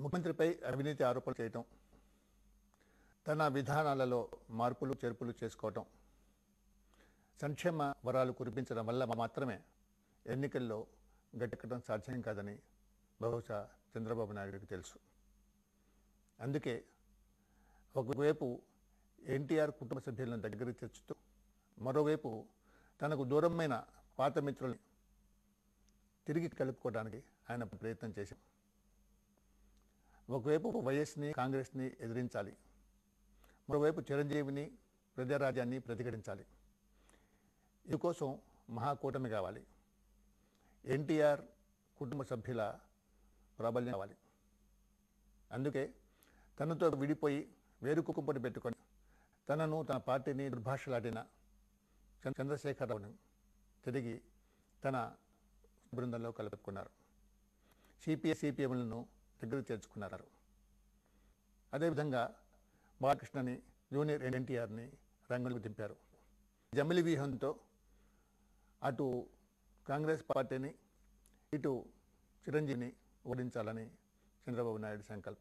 ముఖ్యమంత్రిపై అవినీతి ఆరోపణలు చేయటం తన విధానాలలో మార్పులు చేర్పులు చేసుకోవటం సంక్షేమ వరాలు కురిపించడం వల్ల మాత్రమే ఎన్నికల్లో గట్టెక్కడం సాధ్యం కాదని బహుశా చంద్రబాబు నాయుడికి తెలుసు అందుకే ఒకవైపు ఎన్టీఆర్ కుటుంబ సభ్యులను దగ్గరికి తెచ్చుతూ మరోవైపు తనకు దూరమైన పాత మిత్రుల్ని తిరిగి కలుపుకోవడానికి ఆయన ప్రయత్నం చేశారు ఒకవైపు వైఎస్ని కాంగ్రెస్ని ఎదిరించాలి మరోవైపు చిరంజీవిని ప్రజారాజ్యాన్ని ప్రతిఘటించాలి ఇందుకోసం మహాకూటమి కావాలి ఎన్టీఆర్ కుటుంబ సభ్యుల ప్రాబల్యం కావాలి అందుకే తనతో విడిపోయి వేరు కుప్పటి పెట్టుకొని తనను తన పార్టీని దుర్భాషలాడిన చంద్ర- చంద్రశేఖరరావును తిరిగి తన బృందంలో కలుపుకున్నారు సిపిఐ సిపిఎంలను దగ్గరకు చేర్చుకున్నారు అదేవిధంగా బాలకృష్ణని జూనియర్ ఎన్టీఆర్ని రంగంలోకి దింపారు జమిలి వ్యూహంతో అటు కాంగ్రెస్ పార్టీని ఇటు చిరంజీవిని ఓడించాలని చంద్రబాబు నాయుడు సంకల్పం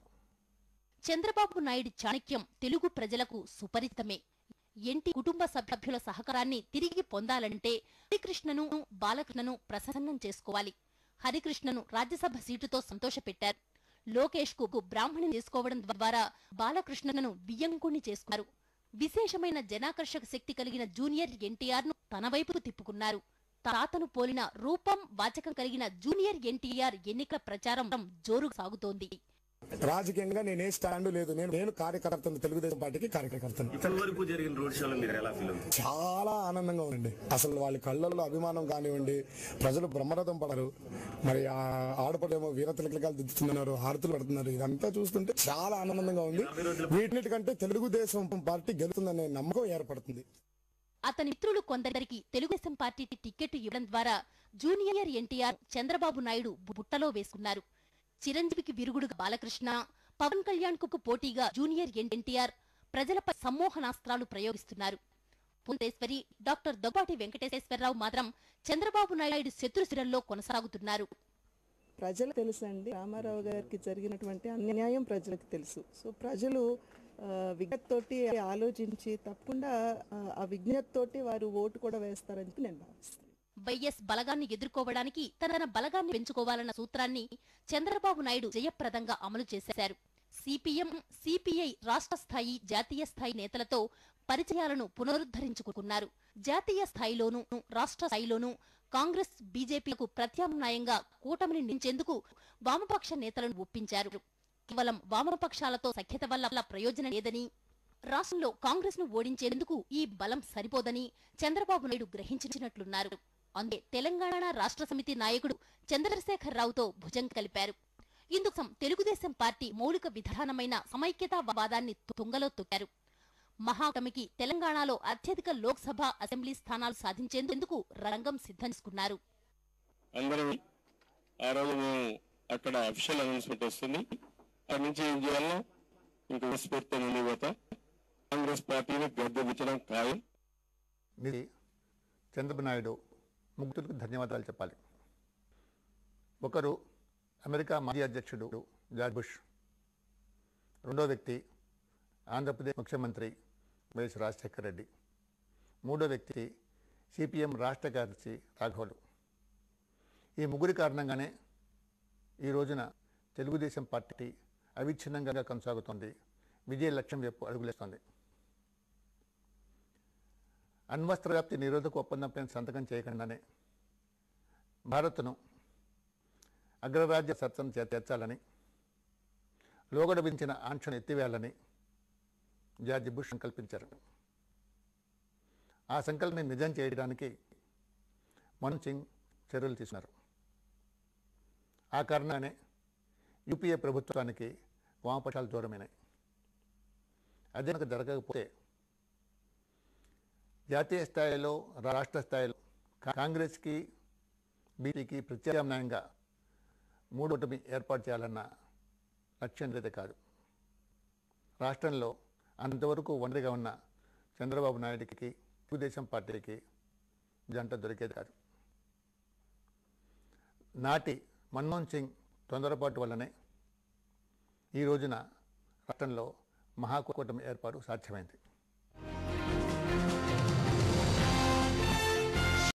చంద్రబాబు నాయుడు చాణక్యం తెలుగు ప్రజలకు సుపరిచితమే ఎన్టీ కుటుంబ సభ్యుల సహకారాన్ని తిరిగి పొందాలంటే హరికృష్ణను బాలకృష్ణను ప్రసన్నం చేసుకోవాలి హరికృష్ణను రాజ్యసభ సీటుతో సంతోషపెట్టారు లోకేష్ కు బ్రాహ్మణి చేసుకోవడం ద్వారా బాలకృష్ణను బియ్యంకుణ్ణి చేసుకున్నారు విశేషమైన జనాకర్షక శక్తి కలిగిన జూనియర్ ఎన్టీఆర్ ను తన వైపుకు తిప్పుకున్నారు తాతను పోలిన రూపం వాచకం కలిగిన జూనియర్ ఎన్టీఆర్ ఎన్నికల ప్రచారం జోరుగా సాగుతోంది రాజకీయంగా నేనే స్టాండ్ లేదు నేను నేను కార్యకర్తను తెలుగుదేశం పార్టీకి కార్యకర్తను ఇప్పటి వరకు జరిగిన రోడ్ షోలో మీరు ఎలా ఫీల్ అవుతుంది చాలా ఆనందంగా ఉందండి అసలు వాళ్ళ కళ్ళల్లో అభిమానం కానివ్వండి ప్రజలు బ్రహ్మరథం పడరు మరి ఆ ఆడపడేమో వీర తిలకలు దిద్దుతున్నారు హారతులు పడుతున్నారు ఇదంతా చూస్తుంటే చాలా ఆనందంగా ఉంది వీటికంటే తెలుగుదేశం పార్టీ గెలుతుందనే నమ్మకం ఏర్పడుతుంది అతని మిత్రులు కొందరికి తెలుగుదేశం పార్టీ టికెట్ ఇవ్వడం ద్వారా జూనియర్ ఎన్టీఆర్ చంద్రబాబు నాయుడు బుట్టలో వేసుకున్నారు చిరంజీవికి విరుగుడుగా బాలకృష్ణ పవన్ కళ్యాణ్ కు పోటీగా జూనియర్ ఎన్టీఆర్ ప్రజలపై సమ్మోహనాస్త్రాలు ప్రయోగిస్తున్నారు పుంతేశ్వరి డాక్టర్ దొబ్బాటి వెంకటేశ్వరరావు మాత్రం చంద్రబాబు నాయుడు శత్రుశిరంలో కొనసాగుతున్నారు ప్రజలకు తెలుసండి రామారావు గారికి జరిగినటువంటి అన్యాయం ప్రజలకు తెలుసు సో ప్రజలు ఆ, విజ్ఞతతోటి ఆలోచించి తప్పకుండా ఆ, ఆ విజ్ఞతతోటి వారు ఓటు కూడా వేస్తారని చెప్పి నేను భావిస్తాను వైఎస్ బలగాన్ని ఎదుర్కోవడానికి తన బలగాన్ని పెంచుకోవాలన్న సూత్రాన్ని చంద్రబాబు నాయుడు జయప్రదంగా అమలు చేశారు సిపిఎం సిపిఐ రాష్ట్ర స్థాయి జాతీయ స్థాయి నేతలతో పరిచయాలను పునరుద్ధరించుకున్నారు జాతీయ స్థాయిలోనూ రాష్ట్ర స్థాయిలోనూ కాంగ్రెస్ బీజేపీలకు ప్రత్యామ్నాయంగా కూటమిని నించేందుకు వామపక్ష నేతలను ఒప్పించారు కేవలం వామపక్షాలతో సఖ్యత వల్ల ప్రయోజనం లేదని రాష్ట్రంలో కాంగ్రెస్ ను ఓడించేందుకు ఈ బలం సరిపోదని చంద్రబాబు నాయుడు గ్రహించినట్లున్నారు అందే తెలంగాణ రాష్ట్ర సమితి నాయకుడు చంద్రశేఖర్ రావుతో భుజం కలిపారు ఇందుకు తెలుగుదేశం పార్టీ మౌలిక విధానమైన సమైక్యతావాదాన్ని తుంగలో తొక్కారు మహాకమికి తెలంగాణలో అత్యధిక లోక్సభ అసెంబ్లీ స్థానాలు సాధించేందుకు రంగం సిద్ధం చేసుకున్నారు అందరం ఆ రోజు మేము అక్కడ అఫీషియల్ అనౌన్స్మెంట్ వస్తుంది అక్కడి నుంచి ఏం చేయాలో ఇంకా స్ఫూర్తి ముందుకు పోతాం కాంగ్రెస్ పార్టీని గద్దెదించడం ఖాయం ఇది చంద్రబాబు నాయుడు ముగ్గురికి ధన్యవాదాలు చెప్పాలి ఒకరు అమెరికా మాజీ అధ్యక్షుడు జార్జ్ బుష్ రెండో వ్యక్తి ఆంధ్రప్రదేశ్ ముఖ్యమంత్రి వైఎస్ రాజశేఖర రెడ్డి మూడో వ్యక్తి సిపిఎం రాష్ట్ర కార్యదర్శి రాఘవులు ఈ ముగ్గురి కారణంగానే ఈ రోజున తెలుగుదేశం పార్టీ అవిచ్ఛిన్నంగా కొనసాగుతోంది విజయ లక్ష్యం వైపు అడుగులేస్తోంది అణ్వస్త్ర వ్యాప్తి నిరోధక ఒప్పందంపై సంతకం చేయకుండానే భారత్ను అగ్రరాజ్య సత్తం చేర్చాలని లోగడ వించిన ఆంక్షను ఎత్తివేయాలని జార్జి బుష్ సంకల్పించారు ఆ సంకల్పాన్ని నిజం చేయడానికి మన్మోహన్ సింగ్ చర్యలు తీసుకున్నారు ఆ కారణానే యూపీఏ ప్రభుత్వానికి వామపక్షాలు దూరమైనాయి అదే కనుక జరగకపోతే జాతీయ స్థాయిలో రాష్ట్ర స్థాయిలో కా- కాంగ్రెస్కి బీజేపీకి ప్రత్యామ్నాయంగా మూడోటమి ఏర్పాటు చేయాలన్న లక్ష్యం అయితే కాదు రాష్ట్రంలో అంతవరకు ఒంటరిగా ఉన్న చంద్రబాబు నాయుడికి తెలుగుదేశం పార్టీకి జంట దొరికేది కాదు నాటి మన్మోహన్ సింగ్ తొందరపాటు వల్లనే ఈ రోజున రాష్ట్రంలో మహాకూటమి ఏర్పాటు సాధ్యమైంది